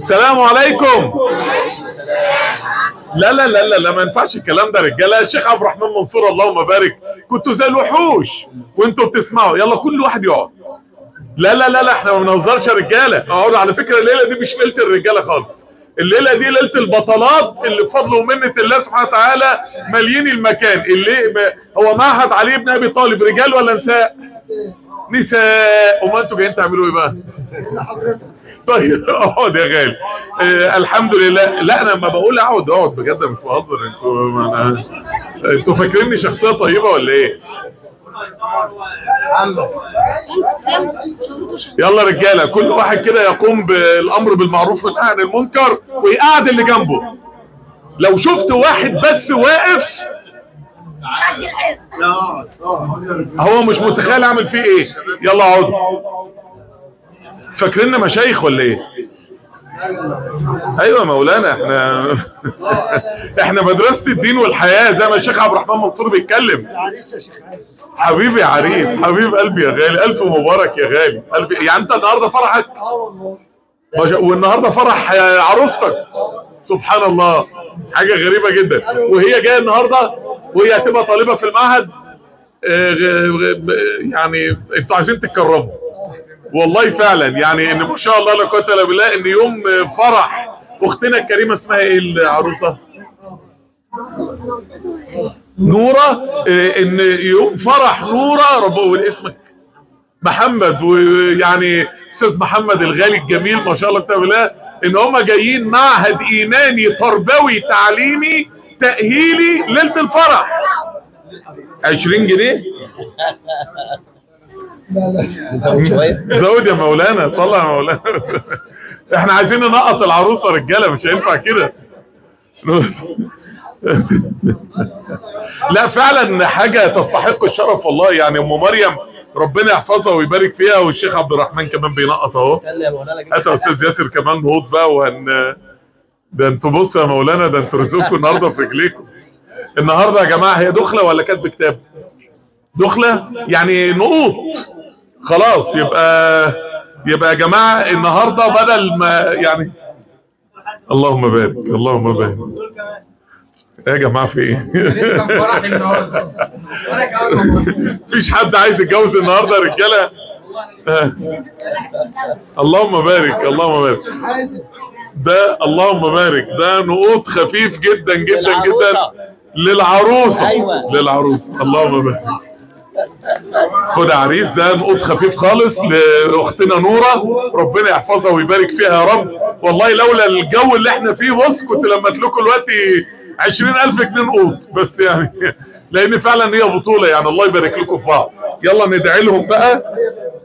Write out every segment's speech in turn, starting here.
السلام عليكم لا لا لا لا لا ما ينفعش الكلام ده رجاله الشيخ عبد الرحمن منصور اللهم بارك كنتوا زي الوحوش وانتوا بتسمعوا يلا كل واحد يقعد لا لا لا لا احنا ما بنهزرش يا رجاله اقعدوا على فكره الليله دي مش ليله الرجاله خالص الليله دي ليله البطلات اللي بفضل ومنه الله سبحانه وتعالى مالين المكان اللي هو معهد علي بن ابي طالب رجال ولا نساء نساء وما انتوا جايين تعملوا ايه بقى طيب اقعد يا غالي آه الحمد لله لا انا لما بقول اقعد اقعد بجد مش بهزر انتوا ما أنا- انتوا فاكريني شخصيه طيبه ولا ايه يلا رجاله كل واحد كده يقوم بالامر بالمعروف والنهي عن المنكر ويقعد اللي جنبه لو شفت واحد بس واقف هو مش متخيل اعمل فيه ايه يلا اقعد فاكريننا مشايخ ولا ايه ايوه مولانا احنا احنا مدرسة الدين والحياة زي ما الشيخ عبد الرحمن منصور بيتكلم حبيبي يا عريس حبيب قلبي يا غالي الف مبارك يا غالي الف يعني انت النهارده فرحك ما شاء- والنهارده فرح عروستك سبحان الله حاجة غريبة جدا وهي جاية النهاردة وهي هتبقى طالبة في المعهد آه، غ- غ- يعني انتوا عايزين تتكرموا والله فعلا يعني ان ما شاء الله لا قوه الا بالله ان يوم فرح اختنا الكريمه اسمها ايه العروسه نوره آه، ان يوم فرح نوره رب قول اسمك محمد ويعني استاذ محمد الغالي الجميل ما شاء الله كتاب الله ان هم جايين معهد ايماني تربوي تعليمي تاهيلي ليله الفرح 20 جنيه زود يا مولانا طلع يا مولانا احنا عايزين ننقط العروسه رجاله مش هينفع كده لا فعلا حاجه تستحق الشرف والله يعني ام مريم ربنا يحفظها ويبارك فيها والشيخ عبد الرحمن كمان بينقط اهو هات يا استاذ ياسر كمان نهوض بقى وهن ده انتوا بصوا يا مولانا ده انتوا رزقكم النهارده في رجليكم النهارده يا جماعه هي دخله ولا كاتب كتاب دخله يعني نقوط خلاص يبقى يبقى يا جماعه النهارده بدل ما يعني اللهم بارك اللهم بارك يا جماعه في ايه مفيش حد عايز يتجوز النهارده يا رجاله آه. اللهم بارك اللهم بارك ده اللهم بارك ده نقوط خفيف جدا جدا جدا للعروسه أيوة. للعروسه اللهم بارك خد يا عريس ده نقوط خفيف خالص لاختنا نوره ربنا يحفظها ويبارك فيها يا رب والله لولا الجو اللي احنا فيه بص كنت لما لكم دلوقتي 20000 جنيه نقوط بس يعني لان فعلا هي بطوله يعني الله يبارك لكم في بعض يلا ندعي لهم بقى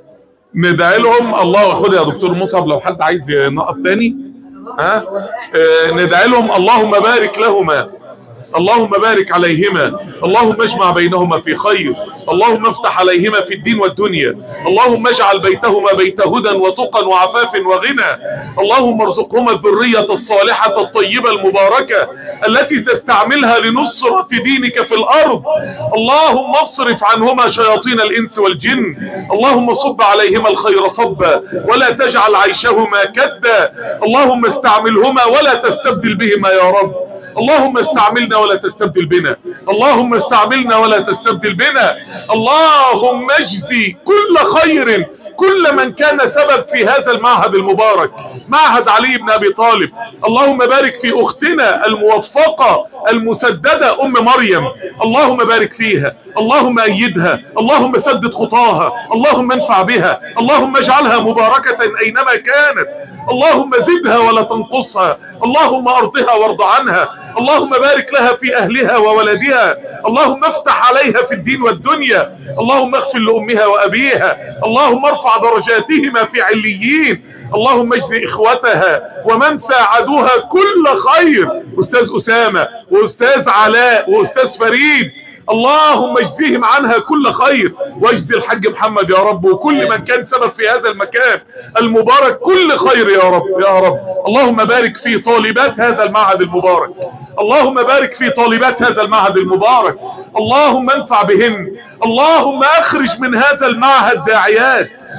ندعي لهم الله خد يا دكتور مصعب لو حد عايز ينقط تاني ها آه، ندعي لهم اللهم بارك لهما اللهم بارك عليهما اللهم اجمع بينهما في خير اللهم افتح عليهما في الدين والدنيا اللهم اجعل بيتهما بيت هدى وتقى وعفاف وغنى اللهم ارزقهما الذرية الصالحة الطيبة المباركة التي تستعملها لنصرة دينك في الارض اللهم اصرف عنهما شياطين الانس والجن اللهم صب عليهما الخير صبا ولا تجعل عيشهما كدا اللهم استعملهما ولا تستبدل بهما يا رب اللهم استعملنا ولا تستبدل بنا اللهم استعملنا ولا تستبدل بنا اللهم اجزي كل خير كل من كان سبب في هذا المعهد المبارك معهد علي بن ابي طالب اللهم بارك في اختنا الموفقة المسددة ام مريم اللهم بارك فيها اللهم ايدها اللهم سدد خطاها اللهم انفع بها اللهم اجعلها مباركة اينما كانت اللهم زدها ولا تنقصها اللهم ارضها وارض عنها اللهم بارك لها في اهلها وولدها اللهم افتح عليها في الدين والدنيا اللهم اغفر لامها وابيها اللهم ارفع درجاتهما في عليين اللهم اجزي اخوتها ومن ساعدوها كل خير استاذ اسامة واستاذ علاء واستاذ فريد اللهم اجزيهم عنها كل خير واجزي الحاج محمد يا رب وكل من كان سبب في هذا المكان المبارك كل خير يا رب يا رب اللهم بارك في طالبات هذا المعهد المبارك اللهم بارك في طالبات هذا المعهد المبارك اللهم انفع بهن اللهم اخرج من هذا المعهد داعيات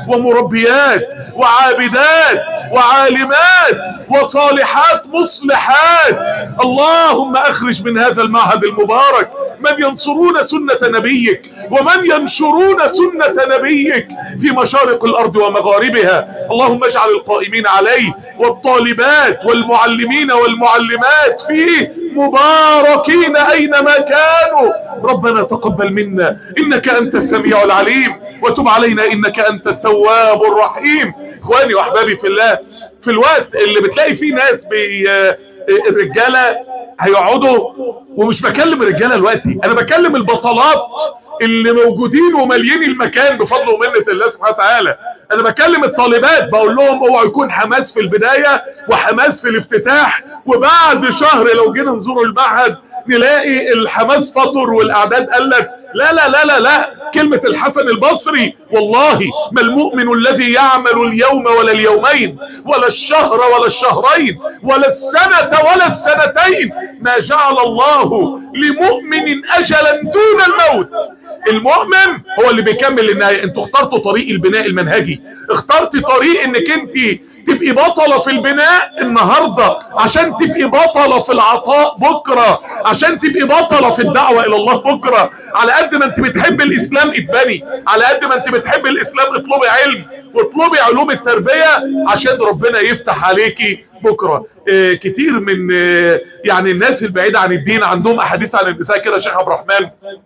ومربيات وعابدات وعالمات وصالحات مصلحات اللهم اخرج من هذا المعهد المبارك من ينصرون سنة نبيك ومن ينشرون سنة نبيك في مشارق الارض ومغاربها اللهم اجعل القائمين عليه والطالبات والمعلمين والمعلمات فيه مباركين اينما كانوا ربنا تقبل منا انك انت السميع العليم وتب علينا انك انت التواب الرحيم اخواني واحبابي في الله في الوقت اللي بتلاقي فيه ناس بي الرجالة هيقعدوا ومش بكلم الرجالة دلوقتي انا بكلم البطلات اللي موجودين وماليين المكان بفضل ومنة الله سبحانه وتعالى انا بكلم الطالبات بقول لهم اوعوا يكون حماس في البداية وحماس في الافتتاح وبعد شهر لو جينا نزور المعهد نلاقي الحماس فطر والاعداد قلت لا لا لا لا لا كلمة الحسن البصري والله ما المؤمن الذي يعمل اليوم ولا اليومين ولا الشهر ولا الشهرين ولا السنة ولا السنتين ما جعل الله لمؤمن اجلا دون الموت المؤمن هو اللي بيكمل النهاية انتوا اخترتوا طريق البناء المنهجي اخترت طريق انك انت تبقي بطلة في البناء النهاردة عشان تبقي بطلة في العطاء بكرة عشان تبقي بطلة في الدعوة الى الله بكرة على قد ما انت بتحب الاسلام اتبني على قد ما انت بتحب الاسلام اطلبي علم واطلبي علوم التربية عشان ربنا يفتح عليكي بكرة اه كتير من اه يعني الناس البعيدة عن الدين عندهم احاديث عن النساء كده شيخ عبد الرحمن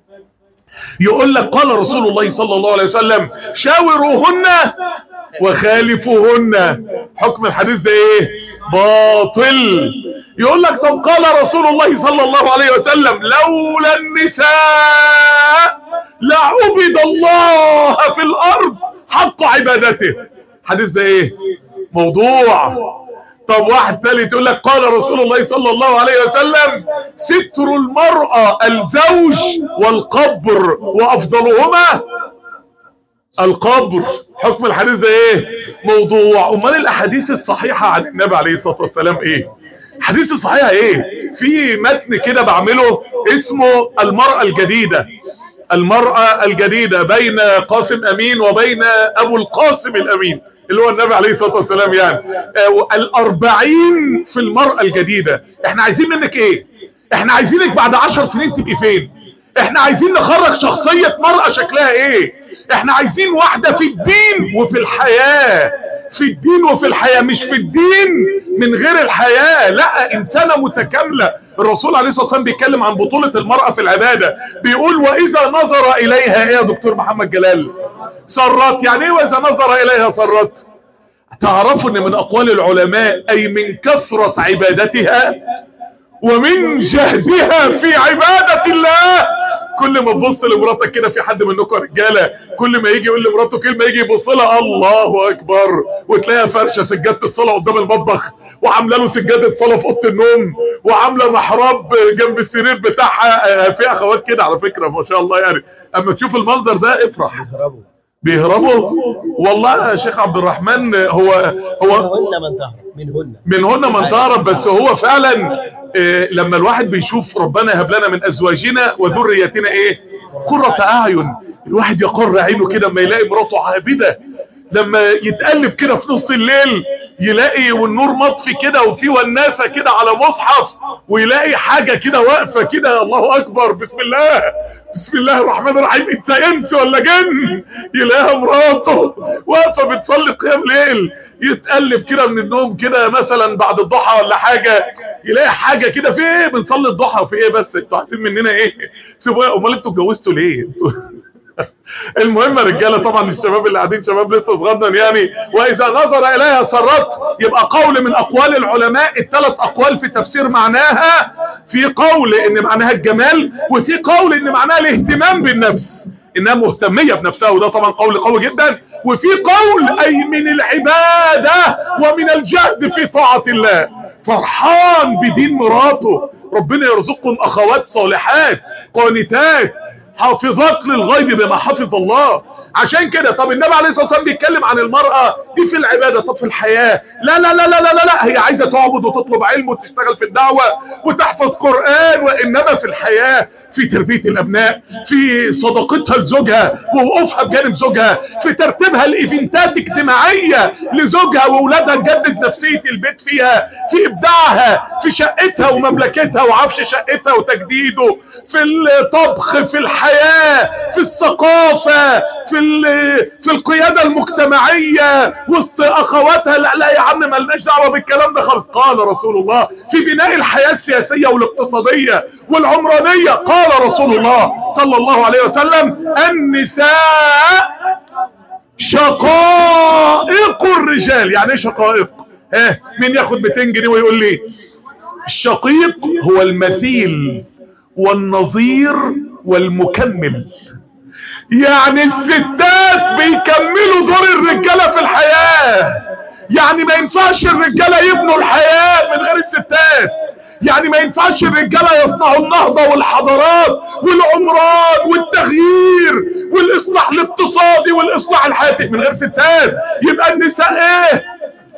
يقول لك قال رسول الله صلى الله عليه وسلم شاوروهن وخالفوهن حكم الحديث ده ايه باطل يقول لك طب قال رسول الله صلى الله عليه وسلم لولا النساء لعبد الله في الارض حق عبادته حديث ده ايه موضوع طب واحد ثالث يقول لك قال رسول الله صلى الله عليه وسلم ستر المرأة الزوج والقبر وافضلهما القبر حكم الحديث ده ايه موضوع امال الاحاديث الصحيحة عن النبي عليه الصلاة والسلام ايه حديث الصحيحة ايه في متن كده بعمله اسمه المرأة الجديدة المرأة الجديدة بين قاسم امين وبين ابو القاسم الامين اللي هو النبي عليه الصلاة والسلام يعني آه الاربعين في المرأة الجديدة احنا عايزين منك ايه احنا عايزينك بعد عشر سنين تبقي فين احنا عايزين نخرج شخصية مرأة شكلها ايه احنا عايزين واحدة في الدين وفي الحياة في الدين وفي الحياة مش في الدين من غير الحياة لا انسانة متكاملة الرسول عليه الصلاة والسلام بيتكلم عن بطولة المرأة في العبادة بيقول واذا نظر اليها ايه يا دكتور محمد جلال سرت يعني ايه واذا نظر اليها سرت تعرفوا ان من اقوال العلماء اي من كثرة عبادتها ومن جهدها في عبادة الله كل ما تبص لمراتك كده في حد منكم رجاله كل ما يجي يقول لمراته كلمه يجي يبص لها الله اكبر وتلاقيها فرشه سجاده الصلاه قدام المطبخ وعامله له سجاده صلاه في اوضه النوم وعامله محراب جنب السرير بتاعها في اخوات كده على فكره ما شاء الله يعني اما تشوف المنظر ده افرح بيهربوا والله يا شيخ عبد الرحمن هو هو منهن من تهرب منهن منهن من تهرب بس هو فعلا إيه لما الواحد بيشوف ربنا هب لنا من ازواجنا وذريتنا ايه قرة اعين الواحد يقر عينه كده لما يلاقي مراته عابدة لما يتقلب كده في نص الليل يلاقي والنور مطفي كده وفي وناسة كده على مصحف ويلاقي حاجة كده واقفة كده الله اكبر بسم الله بسم الله الرحمن الرحيم انت انس ولا جن يلاقيها مراته واقفة بتصلي قيام ليل يتقلب كده من النوم كده مثلا بعد الضحى ولا حاجة يلاقي حاجة كده في ايه بنصلي الضحى في ايه بس انتوا عايزين مننا ايه سيبوا امال انتوا اتجوزتوا ليه انتوا المهم يا رجاله طبعا الشباب اللي قاعدين شباب لسه صغنن يعني واذا نظر اليها سرت يبقى قول من اقوال العلماء الثلاث اقوال في تفسير معناها في قول ان معناها الجمال وفي قول ان معناها الاهتمام بالنفس انها مهتمية بنفسها وده طبعا قول قوي جدا وفي قول اي من العبادة ومن الجهد في طاعة الله فرحان بدين مراته ربنا يرزقكم اخوات صالحات قانتات حافظات للغيب بما حفظ الله عشان كده طب النبي عليه الصلاه والسلام بيتكلم عن المراه دي في العباده طب في الحياه لا لا لا لا لا لا, لا. هي عايزه تعبد وتطلب علم وتشتغل في الدعوه وتحفظ قران وانما في الحياه في تربيه الابناء في صداقتها لزوجها ووقوفها بجانب زوجها في ترتيبها لايفنتات اجتماعيه لزوجها واولادها تجدد نفسيه البيت فيها في ابداعها في شقتها ومملكتها وعفش شقتها وتجديده في الطبخ في الحياه في الثقافه في في القياده المجتمعيه وسط اخواتها لا لا يا عم مالناش دعوه بالكلام ده خالص قال رسول الله في بناء الحياه السياسيه والاقتصاديه والعمرانيه قال رسول الله صلى الله عليه وسلم النساء شقائق الرجال يعني ايه شقائق ها مين ياخد 200 جنيه ويقول لي الشقيق هو المثيل والنظير والمكمل يعني الستات بيكملوا دور الرجالة في الحياة يعني ما ينفعش الرجالة يبنوا الحياة من غير الستات يعني ما ينفعش الرجالة يصنعوا النهضة والحضارات والعمران والتغيير والاصلاح الاقتصادي والاصلاح الحياتي من غير ستات يبقى النساء ايه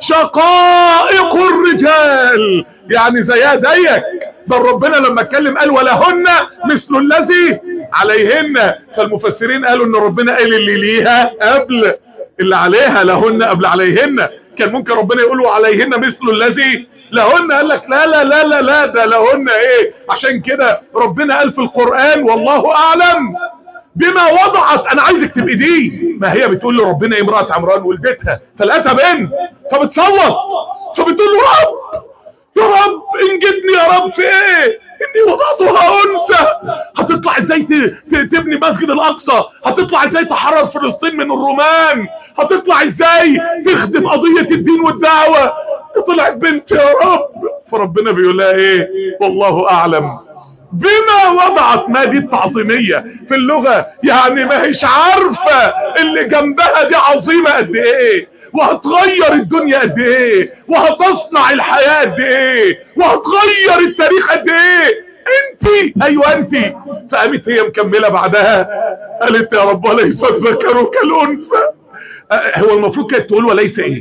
شقائق الرجال يعني زيها زيك بل ربنا لما اتكلم قال ولهن مثل الذي عليهن فالمفسرين قالوا ان ربنا قال اللي ليها قبل اللي عليها لهن قبل عليهن كان ممكن ربنا يقول عليهن مثل الذي لهن قال لك لا لا لا لا لا ده لهن ايه عشان كده ربنا قال في القرآن والله اعلم بما وضعت انا عايزك تبقي دي ما هي بتقول له ربنا امرأة عمران ولدتها فلقتها بنت فبتصوت فبتقول له رب يا رب انجدني يا رب في ايه اني وضعتها انثى هتطلع ازاي تبني مسجد الاقصى هتطلع ازاي تحرر فلسطين من الرومان هتطلع ازاي تخدم قضية الدين والدعوة طلعت بنت يا رب فربنا بيقول لها ايه والله اعلم بما وضعت ما دي التعظيمية في اللغة يعني ما هيش عارفة اللي جنبها دي عظيمة قد ايه وهتغير الدنيا قد ايه وهتصنع الحياة قد ايه وهتغير التاريخ قد ايه انت ايوه انت فقامت هي مكملة بعدها قالت يا رب وليس الذكر كالانثى هو المفروض كانت تقول وليس ايه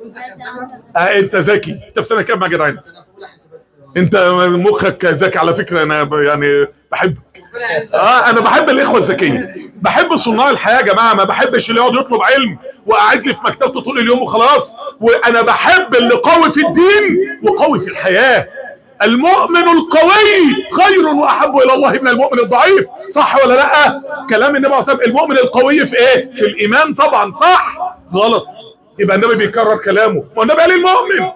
اه انت ذكي انت في سنة كام يا جدعان انت مخك ذكي على فكرة انا يعني بحبك اه انا بحب الاخوة الذكية بحب صناع الحياة يا جماعة ما بحبش اللي يقعد يطلب علم وقاعد لي في مكتبته طول اليوم وخلاص وانا بحب اللي قوي في الدين وقوي في الحياة المؤمن القوي خير واحب الى الله من المؤمن الضعيف صح ولا لا كلام النبي عليه الصلاه والسلام المؤمن القوي في ايه في الايمان طبعا صح غلط يبقى النبي بيكرر كلامه والنبي قال المؤمن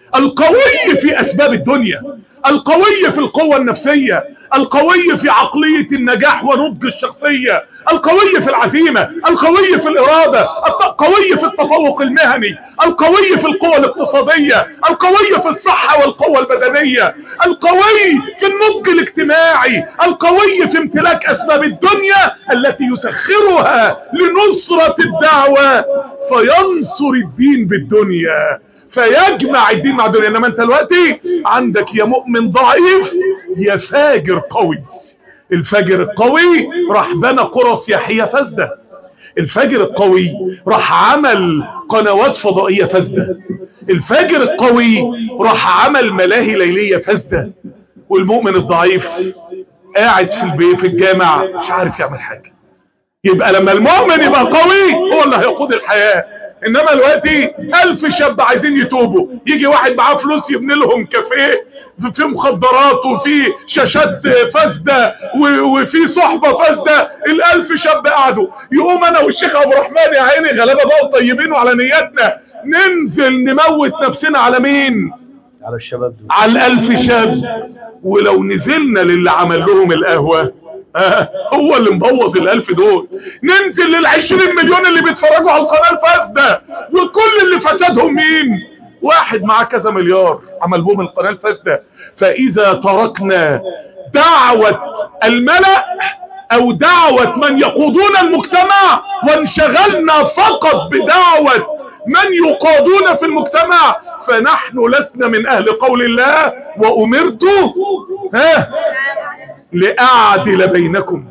القوي في اسباب الدنيا القوي في القوة النفسية القوي في عقلية النجاح ونضج الشخصية القوي في العزيمة القوي في الارادة القوي في التفوق المهني القوي في القوة الاقتصادية القوي في الصحة والقوة البدنية القوي في النضج الاجتماعي القوي في امتلاك اسباب الدنيا التي يسخرها لنصرة الدعوة فينصر الدين بالدنيا فيجمع الدين مع الدنيا انما انت دلوقتي عندك يا مؤمن ضعيف يا فاجر قوي الفاجر القوي راح بنى قرى سياحيه فاسده الفاجر القوي راح عمل قنوات فضائيه فاسده الفاجر القوي راح عمل ملاهي ليليه فاسده والمؤمن الضعيف قاعد في البيت في الجامع مش عارف يعمل حاجه يبقى لما المؤمن يبقى قوي هو اللي هيقود الحياه انما دلوقتي الف شاب عايزين يتوبوا يجي واحد معاه فلوس يبني لهم كافيه في مخدرات وفي شاشات فاسده وفي صحبه فاسده الالف شاب قعدوا يقوم انا والشيخ ابو رحمن يا عيني غلابه بقى طيبين وعلى نياتنا ننزل نموت نفسنا على مين على الشباب دول على الالف شاب ولو نزلنا للي عمل لهم القهوه آه هو اللي مبوظ الالف دول ننزل للعشرين مليون اللي بيتفرجوا على القناة الفاسدة وكل اللي فسدهم مين واحد معاه كذا مليار عمل بهم القناة الفاسدة فاذا تركنا دعوة الملأ او دعوة من يقودون المجتمع وانشغلنا فقط بدعوة من يقادون في المجتمع فنحن لسنا من اهل قول الله وامرت ها لأعدل بينكم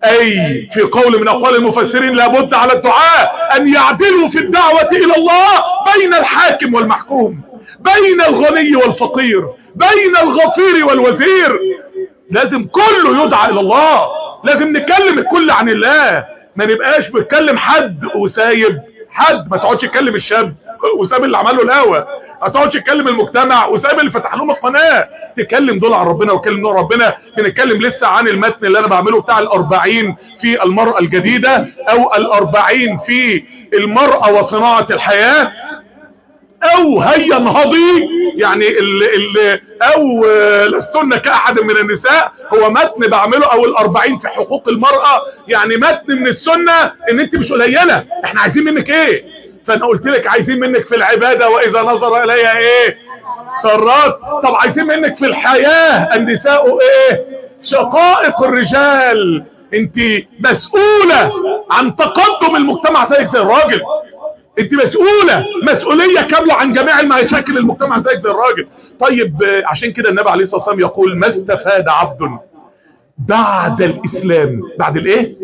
اي في قول من اقوال المفسرين لابد على الدعاء ان يعدلوا في الدعوة الى الله بين الحاكم والمحكوم بين الغني والفقير بين الغفير والوزير لازم كله يدعى الى الله لازم نكلم الكل عن الله ما نبقاش بتكلم حد وسايب حد ما تقعدش تكلم الشاب وساب اللي عمل له الهوى ما تقعدش تكلم المجتمع وساب اللي فتح لهم القناه تكلم دول عن ربنا وتكلم دول ربنا بنتكلم لسه عن المتن اللي انا بعمله بتاع الأربعين في المرأة الجديدة او الأربعين في المرأة وصناعة الحياة او هيا انهضي يعني ال ال او لستن كاحد من النساء هو متن بعمله او الاربعين في حقوق المرأة يعني متن من السنة ان انت مش قليلة احنا عايزين منك ايه فانا قلت لك عايزين منك في العبادة واذا نظر اليها ايه سرات طب عايزين منك في الحياة النساء ايه شقائق الرجال انت مسؤولة عن تقدم المجتمع زيك زي الراجل انت مسؤولة مسؤولية كاملة عن جميع المشاكل المجتمع زيك زي الراجل طيب عشان كده النبي عليه الصلاة والسلام يقول ما استفاد عبد بعد الاسلام بعد الايه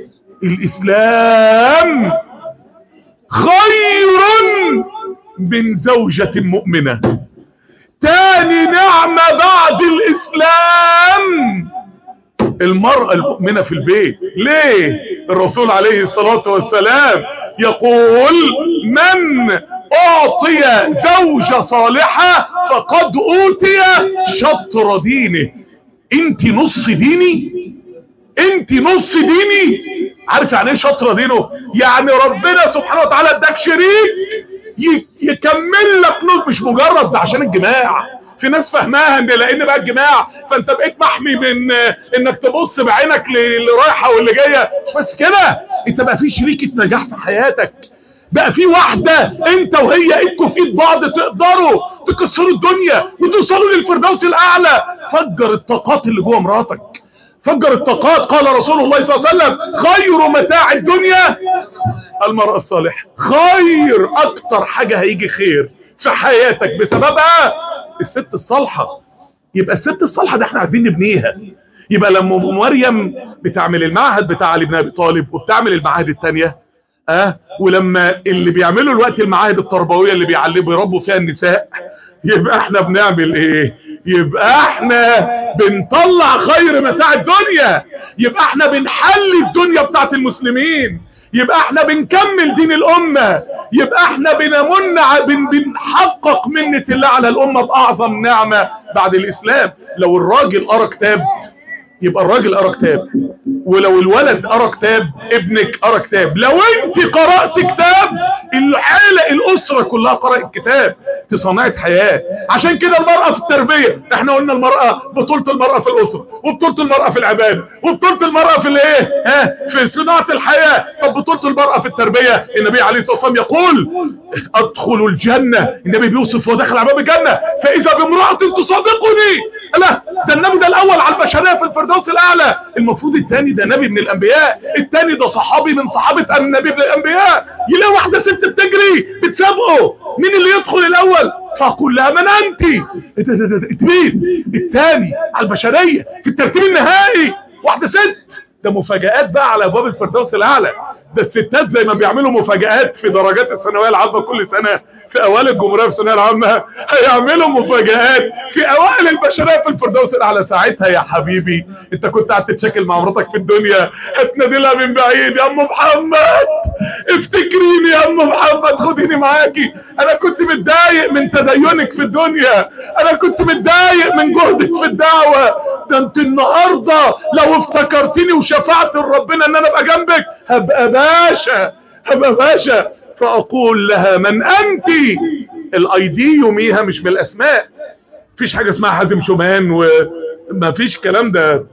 الاسلام خير من زوجة مؤمنة تاني نعمة بعد الاسلام المرأة المؤمنة في البيت ليه الرسول عليه الصلاة والسلام يقول من اعطي زوجة صالحة فقد اوتي شطر دينه انت نص ديني انت نص ديني عارف يعني ايه شطر دينه يعني ربنا سبحانه وتعالى اداك شريك يكمل لك نص مش مجرد ده عشان الجماع في ناس فهماها ان لان بقى الجماع فانت بقيت محمي من انك تبص بعينك اللي رايحه واللي جايه بس كده انت بقى في شريكه نجاح في حياتك بقى في واحدة انت وهي ايدكوا في ايد بعض تقدروا تكسروا الدنيا وتوصلوا للفردوس الاعلى فجر الطاقات اللي جوه مراتك فجر الطاقات قال رسول الله صلى الله عليه وسلم خير متاع الدنيا المرأة الصالحة خير اكتر حاجة هيجي خير في حياتك بسببها الست الصالحة يبقى الست الصالحة ده احنا عايزين نبنيها يبقى لما مريم بتعمل المعهد بتاع علي بن ابي طالب وبتعمل المعاهد التانية اه ولما اللي بيعملوا الوقت المعاهد التربوية اللي بيعلموا بيربوا فيها النساء يبقى احنا بنعمل ايه يبقى احنا بنطلع خير متاع الدنيا يبقى احنا بنحل الدنيا بتاعت المسلمين يبقى احنا بنكمل دين الامة يبقى احنا بنمن بن بنحقق منة الله على الامة باعظم نعمة بعد الاسلام لو الراجل قرا كتاب يبقى الراجل قرا كتاب ولو الولد قرا كتاب ابنك قرا كتاب لو انت قرأت كتاب العائلة الاسرة كلها قرأت كتاب في صناعة حياة عشان كده المرأة في التربية احنا قلنا المرأة بطولة المرأة في الاسرة وبطولة المرأة في العبادة وبطولة المرأة في الايه ها في صناعة الحياة طب بطولة المرأة في التربية النبي عليه الصلاة والسلام يقول ادخلوا الجنة النبي بيوصف ودخل على باب الجنة فاذا بامرأة تصادقني لا ده النبي ده الاول على البشرية في الفردوس الاعلى المفروض الثاني ده نبي من الانبياء الثاني ده صحابي من صحابة النبي من الانبياء يلاقي واحدة ست بتجري بتسابقه مين اللي يدخل الاول فاقول لها من انت انت مين الثاني على البشرية في الترتيب النهائي واحدة ست ده مفاجآت بقى على ابواب الفردوس الاعلى ده الستات زي ما بيعملوا مفاجآت في درجات الثانويه العامه كل سنه في اوائل الجمهوريه في الثانويه العامه هيعملوا مفاجآت في اوائل البشريه في الفردوس الاعلى ساعتها يا حبيبي انت كنت قاعد تتشكل مع مراتك في الدنيا هتنادي لها من بعيد يا ام محمد افتكريني يا ام محمد خديني معاكي انا كنت متضايق من تدينك في الدنيا انا كنت متضايق من جهدك في الدعوه ده انت النهارده لو افتكرتني وشفعت لربنا ان انا ابقى جنبك هبقى باشا هبقى باشا فاقول لها من انت الاي دي يوميها مش بالاسماء مفيش حاجه اسمها حازم شومان ومفيش كلام ده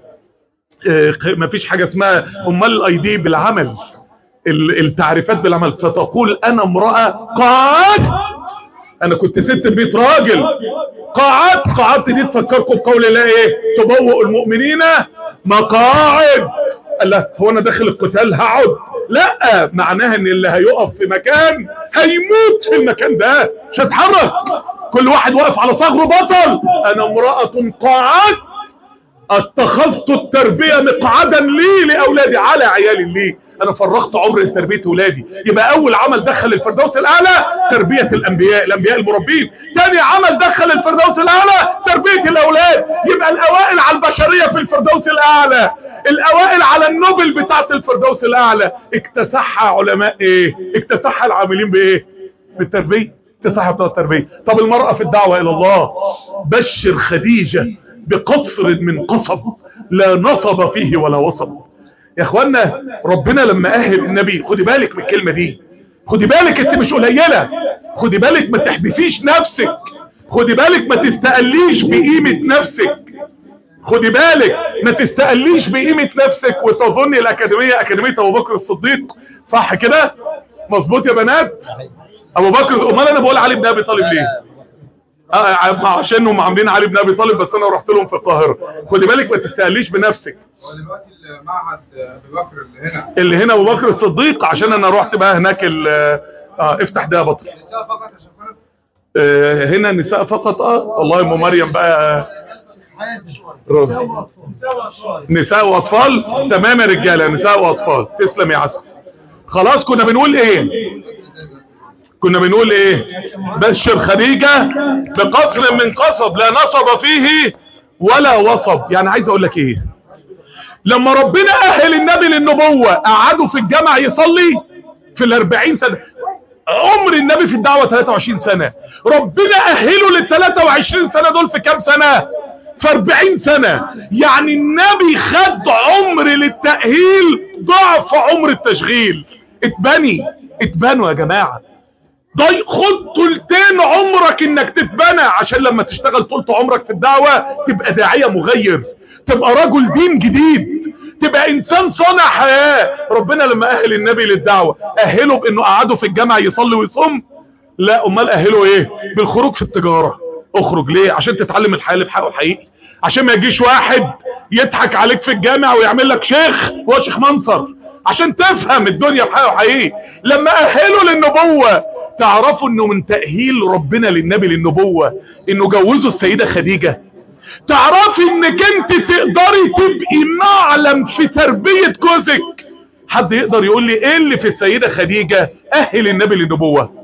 مفيش حاجه اسمها امال الاي دي بالعمل التعريفات بالعمل فتقول انا امراه قعدت انا كنت ست بيت راجل قعدت قعدت دي تفكركم بقول الله ايه تبوء المؤمنين مقاعد لا هو انا داخل القتال هقعد لا معناها ان اللي هيقف في مكان هيموت في المكان ده مش هتحرك كل واحد واقف على صغره بطل انا امرأة قعدت اتخذت التربية مقعدا لي لأولادي على عيالي لي أنا فرغت عمري لتربية أولادي يبقى أول عمل دخل الفردوس الأعلى تربية الأنبياء الأنبياء المربين تاني عمل دخل الفردوس الأعلى تربية الأولاد يبقى الأوائل على البشرية في الفردوس الأعلى الأوائل على النوبل بتاعت الفردوس الأعلى اكتسحها علماء إيه اكتسحها العاملين بإيه بالتربية اكتسحها بتاع التربية طب المرأة في الدعوة إلى الله بشر خديجة بقصر من قصب لا نصب فيه ولا وصب يا اخوانا ربنا لما اهل النبي خدي بالك من الكلمة دي خدي بالك انت مش قليلة خدي بالك ما تحبسيش نفسك خدي بالك ما تستقليش بقيمة نفسك خدي بالك ما تستقليش بقيمة نفسك وتظني الاكاديمية اكاديمية ابو بكر الصديق صح كده مظبوط يا بنات ابو بكر امال انا بقول علي بن ابي طالب ليه آه عشان هم عاملين علي بن ابي طالب بس انا رحت لهم في القاهره خدي بالك ما تستقليش بنفسك هو دلوقتي المعهد ابي بكر اللي هنا اللي هنا ابو بكر الصديق عشان انا رحت بقى هناك اه افتح ده يا بطل نساء فقط يا شيخنا آه هنا نساء فقط اه والله ام مريم بقى نساء واطفال تمام يا رجاله نساء واطفال تسلم يا عسل خلاص كنا بنقول ايه كنا بنقول ايه بشر خديجة بقصر من قصب لا نصب فيه ولا وصب يعني عايز اقول لك ايه لما ربنا اهل النبي للنبوة قعدوا في الجامع يصلي في الاربعين سنة عمر النبي في الدعوة 23 سنة ربنا اهله لل 23 سنة دول في كام سنة في 40 سنة يعني النبي خد عمر للتأهيل ضعف عمر التشغيل اتبني اتبنوا يا جماعة ضي خد تلتين عمرك انك تتبنى عشان لما تشتغل طولت عمرك في الدعوة تبقى داعية مغير تبقى رجل دين جديد تبقى انسان صانع حياة ربنا لما اهل النبي للدعوة اهله بانه قعدوا في الجامع يصلي ويصوم لا امال اهله ايه بالخروج في التجارة اخرج ليه عشان تتعلم الحياة اللي بحقه الحقيقي عشان ما يجيش واحد يضحك عليك في الجامع ويعمل لك شيخ هو شيخ منصر عشان تفهم الدنيا بحقه حقيقي لما اهله للنبوة تعرفوا انه من تأهيل ربنا للنبي للنبوة انه جوزوا السيدة خديجة تعرفي انك انت تقدري تبقي معلم في تربية جوزك حد يقدر يقول لي ايه اللي في السيدة خديجة اهل النبي للنبوة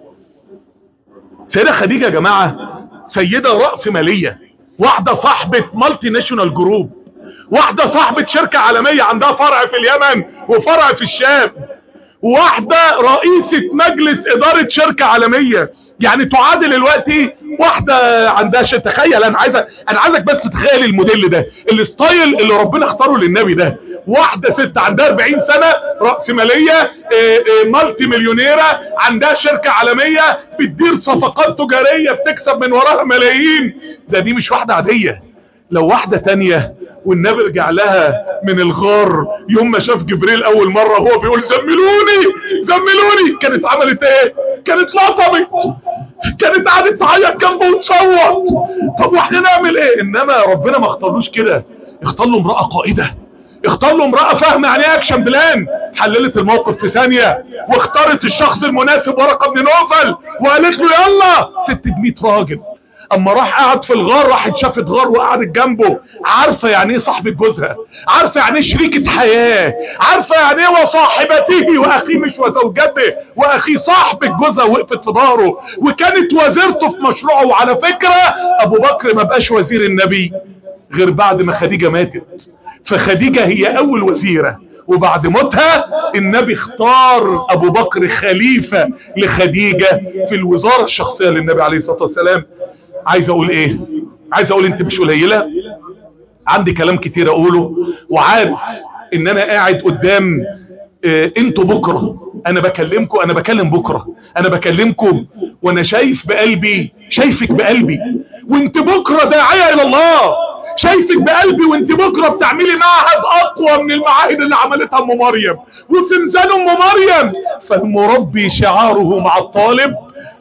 سيدة خديجة يا جماعة سيدة رأس مالية واحدة صاحبة مالتي ناشونال جروب واحدة صاحبة شركة عالمية عندها فرع في اليمن وفرع في الشام واحدة رئيسة مجلس ادارة شركة عالمية يعني تعادل دلوقتي واحدة عندها شيء تخيل انا عايزك انا عايزك بس تتخيل الموديل ده الستايل اللي ربنا اختاره للنبي ده واحدة ست عندها 40 سنة رأس مالية مالتي مليونيرة عندها شركة عالمية بتدير صفقات تجارية بتكسب من وراها ملايين ده دي مش واحدة عادية لو واحدة تانية والنبي رجع لها من الغار يوم ما شاف جبريل اول مرة هو بيقول زملوني زملوني كانت عملت ايه كانت لطمت كانت قعدت تعيط جنبه وتصوت طب واحنا نعمل ايه انما ربنا ما اختارلوش كده اختار له امرأة قائدة اختار له امرأة فاهمة يعني ايه اكشن بلان حللت الموقف في ثانية واختارت الشخص المناسب ورقة بن نوفل وقالت له يلا ست بميت راجل اما راح قعد في الغار راحت شافت غار وقعدت جنبه عارفه يعني ايه صاحبه جوزها عارفه يعني ايه شريكه حياه عارفه يعني ايه وصاحبته واخيه مش وزوجته واخيه صاحبه جوزها وقفت في ظهره وكانت وزيرته في مشروعه وعلى فكره ابو بكر ما بقاش وزير النبي غير بعد ما خديجه ماتت فخديجه هي اول وزيره وبعد موتها النبي اختار ابو بكر خليفة لخديجة في الوزارة الشخصية للنبي عليه الصلاة والسلام عايز اقول ايه عايز اقول انت مش قليلة عندي كلام كتير اقوله وعارف ان انا قاعد قدام اه انتوا بكرة انا بكلمكم انا بكلم بكرة انا بكلمكم وانا شايف بقلبي شايفك بقلبي وانت بكرة داعية الى الله شايفك بقلبي وانت بكرة بتعملي معهد اقوى من المعاهد اللي عملتها ام مريم وفي ميزان ام مريم فالمربي شعاره مع الطالب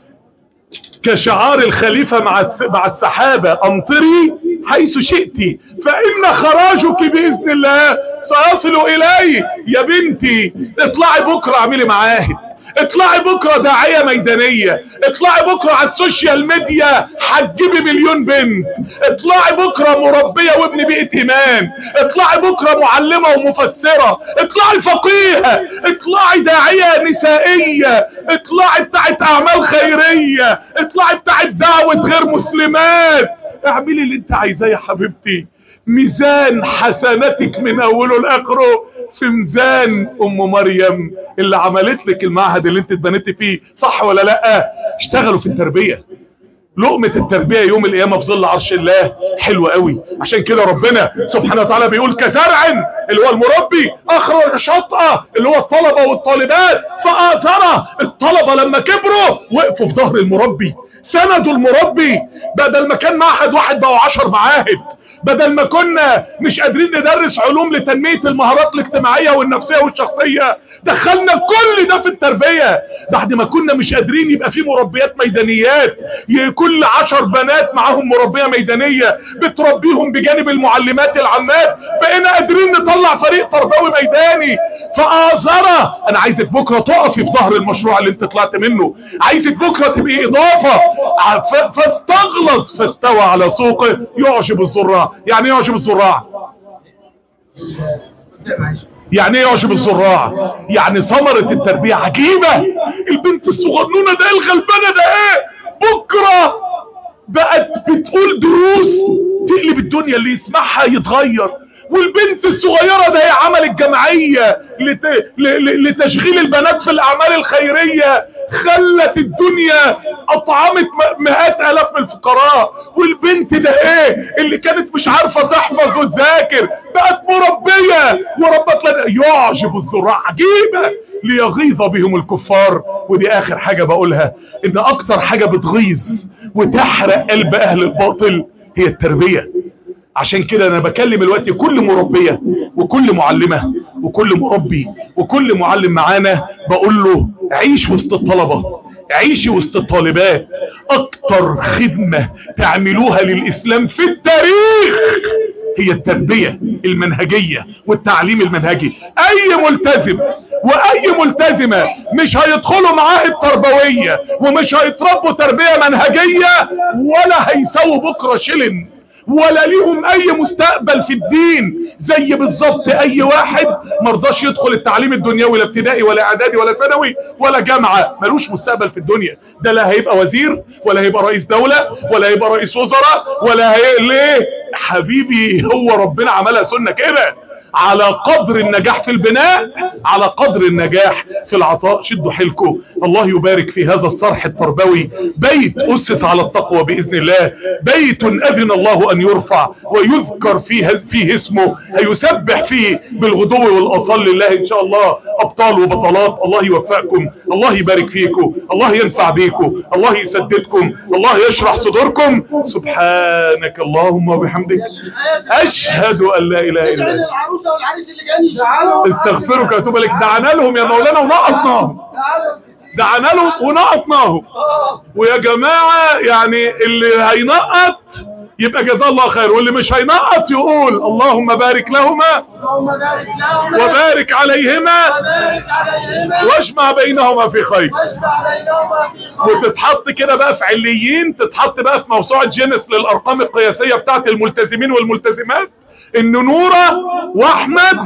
كشعار الخليفة مع مع السحابة امطري حيث شئت فإن خراجك بإذن الله سيصل إلي يا بنتي اطلعي بكرة اعملي معاهد اطلعي بكرة داعية ميدانية اطلعي بكرة على السوشيال ميديا هتجيبي مليون بنت اطلعي بكرة مربية وابن بيئة ايمان اطلعي بكرة معلمة ومفسرة اطلعي فقيهة اطلعي داعية نسائية اطلعي بتاعت اعمال خيرية اطلعي بتاعت دعوة غير مسلمات اعملي اللي انت عايزاه يا حبيبتي ميزان حسناتك من اوله لاخره في ميزان ام مريم اللي عملت لك المعهد اللي انت اتبنيتي فيه صح ولا لا اشتغلوا في التربيه لقمة التربية يوم القيامة في ظل عرش الله حلوة قوي عشان كده ربنا سبحانه وتعالى بيقول كزرع اللي هو المربي اخرج شطأة اللي هو الطلبة والطالبات فآثرة الطلبة لما كبروا وقفوا في ظهر المربي سندوا المربي بدل ما كان معهد واحد بقوا عشر معاهد بدل ما كنا مش قادرين ندرس علوم لتنمية المهارات الاجتماعية والنفسية والشخصية دخلنا كل ده في التربية بعد ما كنا مش قادرين يبقى في مربيات ميدانيات كل عشر بنات معاهم مربية ميدانية بتربيهم بجانب المعلمات العمات بقينا قادرين نطلع فريق تربوي ميداني فآزرة انا عايزك بكرة تقفي في ظهر المشروع اللي انت طلعت منه عايزك بكرة تبقي اضافة فاستغلظ فاستوى على سوقه يعجب الزراع يعني ايه يعجب الزراع يعني ايه يعجب الزراع يعني ثمرة التربية عجيبة البنت الصغنونة ده الغلبانة ده ايه بكرة بقت بتقول دروس تقلب الدنيا اللي يسمعها يتغير والبنت الصغيرة ده هي عملت جمعية لت... ل... لتشغيل البنات في الاعمال الخيرية خلت الدنيا اطعمت مئات الاف من الفقراء والبنت ده ايه اللي كانت مش عارفة تحفظ وتذاكر بقت مربية وربت لنا يعجب الزراع عجيبة ليغيظ بهم الكفار ودي اخر حاجة بقولها ان اكتر حاجة بتغيظ وتحرق قلب اهل الباطل هي التربية عشان كده انا بكلم الوقت كل مربية وكل معلمة وكل مربي وكل معلم معانا بقول له عيش وسط الطلبة عيشي وسط الطالبات اكتر خدمة تعملوها للاسلام في التاريخ هي التربية المنهجية والتعليم المنهجي اي ملتزم واي ملتزمة مش هيدخلوا معاهد تربوية ومش هيتربوا تربية منهجية ولا هيسووا بكرة شلن ولا ليهم اي مستقبل في الدين زي بالظبط اي واحد مرضاش يدخل التعليم الدنيوي لا ابتدائي ولا اعدادي ولا ثانوي ولا جامعة ملوش مستقبل في الدنيا ده لا هيبقى وزير ولا هيبقى رئيس دولة ولا هيبقى رئيس وزراء ولا هي ليه حبيبي هو ربنا عملها سنة كده على قدر النجاح في البناء على قدر النجاح في العطاء شدوا حيلكم الله يبارك في هذا الصرح التربوي بيت أسس على التقوى بإذن الله بيت أذن الله أن يرفع ويذكر فيه, فيه اسمه هيسبح فيه بالغدو والأصال لله إن شاء الله أبطال وبطلات الله يوفقكم الله يبارك فيكم الله ينفع بيكم الله يسددكم الله يشرح صدوركم سبحانك اللهم وبحمدك أشهد أن لا إله إلا أنت العروسه والعريس اللي جاي استغفرك واتوب اليك دعنا لهم يا مولانا ونقطناهم دعنا لهم ونقطناهم ويا جماعة يعني اللي هينقط يبقى جزاه الله خير واللي مش هينقط يقول اللهم بارك لهما اللهم بارك لهما وبارك عليهما وبارك عليهما واجمع بينهما في خير واجمع بينهما في خير وتتحط كده بقى في عليين تتحط بقى في موسوعة جينيس للارقام القياسية بتاعت الملتزمين والملتزمات ان نورة واحمد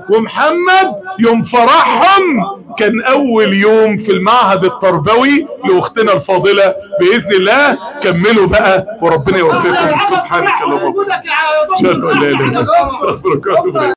ومحمد يوم فرحهم كان اول يوم في المعهد التربوي لاختنا الفاضلة باذن الله كملوا بقى وربنا يوفقكم سبحانك اللهم وبحمدك وجودك يا دكتور اشهد ان لا اله الا انت استغفرك واتوب اليك